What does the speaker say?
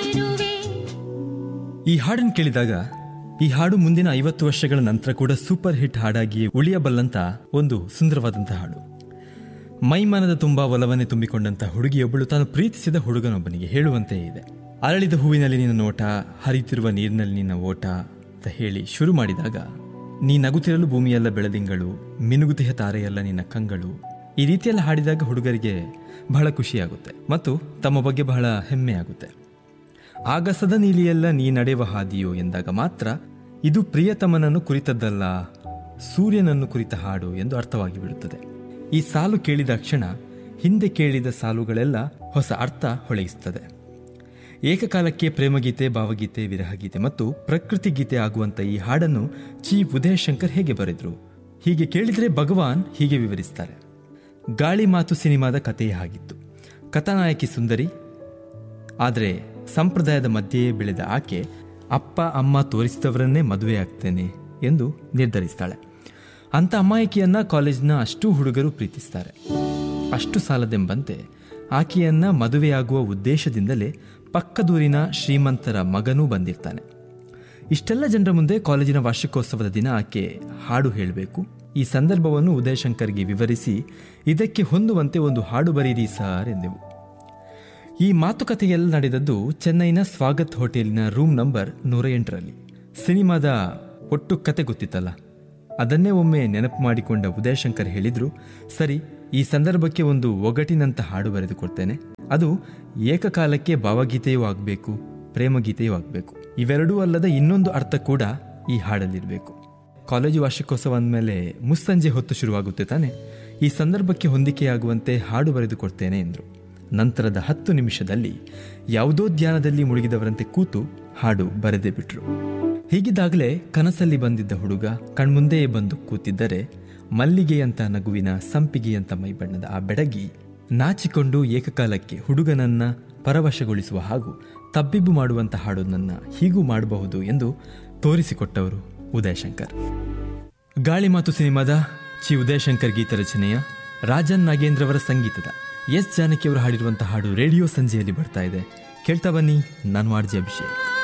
ಇರುವೆ ಈ ಹಾಡನ್ನು ಕೇಳಿದಾಗ ಈ ಹಾಡು ಮುಂದಿನ ಐವತ್ತು ವರ್ಷಗಳ ನಂತರ ಕೂಡ ಸೂಪರ್ ಹಿಟ್ ಹಾಡಾಗಿ ಉಳಿಯಬಲ್ಲಂತ ಒಂದು ಸುಂದರವಾದಂಥ ಹಾಡು ಮೈಮನದ ತುಂಬ ಒಲವನ್ನೇ ತುಂಬಿಕೊಂಡಂತ ಹುಡುಗಿಯೊಬ್ಬಳು ತಾನು ಪ್ರೀತಿಸಿದ ಹುಡುಗನೊಬ್ಬನಿಗೆ ಹೇಳುವಂತೆ ಇದೆ ಅರಳಿದ ಹೂವಿನಲ್ಲಿ ನಿನ್ನ ನೋಟ ಹರಿಯುತ್ತಿರುವ ನೀರಿನಲ್ಲಿ ನಿನ್ನ ಓಟ ಅಂತ ಹೇಳಿ ಶುರು ಮಾಡಿದಾಗ ನೀ ನಗುತ್ತಿರಲು ಭೂಮಿಯೆಲ್ಲ ಬೆಳದಿಂಗಳು ಮಿನುಗುತಿಹ ತಾರೆಯಲ್ಲ ನಿನ್ನ ಕಂಗಳು ಈ ರೀತಿಯೆಲ್ಲ ಹಾಡಿದಾಗ ಹುಡುಗರಿಗೆ ಬಹಳ ಖುಷಿಯಾಗುತ್ತೆ ಮತ್ತು ತಮ್ಮ ಬಗ್ಗೆ ಬಹಳ ಹೆಮ್ಮೆ ಆಗುತ್ತೆ ಆಗಸದ ನೀಲಿಯೆಲ್ಲ ನೀ ನಡೆಯುವ ಹಾದಿಯೋ ಎಂದಾಗ ಮಾತ್ರ ಇದು ಪ್ರಿಯತಮನನ್ನು ಕುರಿತದ್ದಲ್ಲ ಸೂರ್ಯನನ್ನು ಕುರಿತ ಹಾಡು ಎಂದು ಅರ್ಥವಾಗಿ ಬಿಡುತ್ತದೆ ಈ ಸಾಲು ಕೇಳಿದ ಕ್ಷಣ ಹಿಂದೆ ಕೇಳಿದ ಸಾಲುಗಳೆಲ್ಲ ಹೊಸ ಅರ್ಥ ಹೊಳೆಯಿಸುತ್ತದೆ ಏಕಕಾಲಕ್ಕೆ ಪ್ರೇಮಗೀತೆ ಭಾವಗೀತೆ ವಿರಹಗೀತೆ ಮತ್ತು ಪ್ರಕೃತಿ ಗೀತೆ ಆಗುವಂತ ಈ ಹಾಡನ್ನು ಚಿ ಉದಯಶಂಕರ್ ಹೇಗೆ ಬರೆದ್ರು ಹೀಗೆ ಕೇಳಿದರೆ ಭಗವಾನ್ ಹೀಗೆ ವಿವರಿಸ್ತಾರೆ ಗಾಳಿ ಮಾತು ಸಿನಿಮಾದ ಕಥೆಯೇ ಆಗಿತ್ತು ಕಥಾನಾಯಕಿ ಸುಂದರಿ ಆದರೆ ಸಂಪ್ರದಾಯದ ಮಧ್ಯೆಯೇ ಬೆಳೆದ ಆಕೆ ಅಪ್ಪ ಅಮ್ಮ ತೋರಿಸಿದವರನ್ನೇ ಮದುವೆ ಆಗ್ತೇನೆ ಎಂದು ನಿರ್ಧರಿಸ್ತಾಳೆ ಅಂಥ ಅಮ್ಮಾಯಿಕೆಯನ್ನ ಕಾಲೇಜಿನ ಅಷ್ಟೂ ಹುಡುಗರು ಪ್ರೀತಿಸ್ತಾರೆ ಅಷ್ಟು ಸಾಲದೆಂಬಂತೆ ಆಕೆಯನ್ನ ಮದುವೆಯಾಗುವ ಉದ್ದೇಶದಿಂದಲೇ ಪಕ್ಕದೂರಿನ ಶ್ರೀಮಂತರ ಮಗನೂ ಬಂದಿರ್ತಾನೆ ಇಷ್ಟೆಲ್ಲ ಜನರ ಮುಂದೆ ಕಾಲೇಜಿನ ವಾರ್ಷಿಕೋತ್ಸವದ ದಿನ ಆಕೆ ಹಾಡು ಹೇಳಬೇಕು ಈ ಸಂದರ್ಭವನ್ನು ಉದಯಶಂಕರ್ಗೆ ವಿವರಿಸಿ ಇದಕ್ಕೆ ಹೊಂದುವಂತೆ ಒಂದು ಹಾಡು ಬರೀರಿ ಸಾರ್ ಎಂದೆವು ಈ ಮಾತುಕತೆಯೆಲ್ಲ ನಡೆದದ್ದು ಚೆನ್ನೈನ ಸ್ವಾಗತ್ ಹೋಟೆಲಿನ ರೂಮ್ ನಂಬರ್ ನೂರ ಎಂಟರಲ್ಲಿ ಸಿನಿಮಾದ ಒಟ್ಟು ಕತೆ ಗೊತ್ತಿತ್ತಲ್ಲ ಅದನ್ನೇ ಒಮ್ಮೆ ನೆನಪು ಮಾಡಿಕೊಂಡ ಉದಯಶಂಕರ್ ಹೇಳಿದ್ರು ಸರಿ ಈ ಸಂದರ್ಭಕ್ಕೆ ಒಂದು ಒಗಟಿನಂತ ಹಾಡು ಬರೆದುಕೊಡ್ತೇನೆ ಅದು ಏಕಕಾಲಕ್ಕೆ ಭಾವಗೀತೆಯೂ ಆಗಬೇಕು ಪ್ರೇಮಗೀತೆಯೂ ಆಗಬೇಕು ಇವೆರಡೂ ಅಲ್ಲದ ಇನ್ನೊಂದು ಅರ್ಥ ಕೂಡ ಈ ಹಾಡಲ್ಲಿರಬೇಕು ಕಾಲೇಜು ವಾರ್ಷಿಕೋತ್ಸವ ಅಂದಮೇಲೆ ಮುಸ್ಸಂಜೆ ಹೊತ್ತು ಶುರುವಾಗುತ್ತೆ ತಾನೆ ಈ ಸಂದರ್ಭಕ್ಕೆ ಹೊಂದಿಕೆಯಾಗುವಂತೆ ಹಾಡು ಬರೆದುಕೊಡ್ತೇನೆ ಎಂದರು ನಂತರದ ಹತ್ತು ನಿಮಿಷದಲ್ಲಿ ಯಾವುದೋ ಧ್ಯಾನದಲ್ಲಿ ಮುಳುಗಿದವರಂತೆ ಕೂತು ಹಾಡು ಬರೆದೇ ಬಿಟ್ರು ಹೀಗಿದ್ದಾಗಲೇ ಕನಸಲ್ಲಿ ಬಂದಿದ್ದ ಹುಡುಗ ಕಣ್ಮುಂದೆಯೇ ಬಂದು ಕೂತಿದ್ದರೆ ಮಲ್ಲಿಗೆಯಂತ ನಗುವಿನ ಸಂಪಿಗೆಯಂತ ಮೈಬಣ್ಣದ ಆ ಬೆಡಗಿ ನಾಚಿಕೊಂಡು ಏಕಕಾಲಕ್ಕೆ ಹುಡುಗನನ್ನ ಪರವಶಗೊಳಿಸುವ ಹಾಗೂ ತಬ್ಬಿಬ್ಬು ಮಾಡುವಂತ ಹಾಡೊಂದನ್ನ ಹೀಗೂ ಮಾಡಬಹುದು ಎಂದು ತೋರಿಸಿಕೊಟ್ಟವರು ಉದಯಶಂಕರ್ ಗಾಳಿ ಮಾತು ಸಿನಿಮಾದ ಚಿ ಉದಯಶಂಕರ್ ಗೀತ ರಚನೆಯ ರಾಜನ್ ನಾಗೇಂದ್ರವರ ಸಂಗೀತದ ಎಸ್ ಜಾನಕಿ ಅವರು ಹಾಡಿರುವಂತಹ ಹಾಡು ರೇಡಿಯೋ ಸಂಜೆಯಲ್ಲಿ ಬರ್ತಾ ಇದೆ ಕೇಳ್ತಾ ಬನ್ನಿ ನಾನು ಆರ್ಜಿ ಅಭಿಷೇಕ್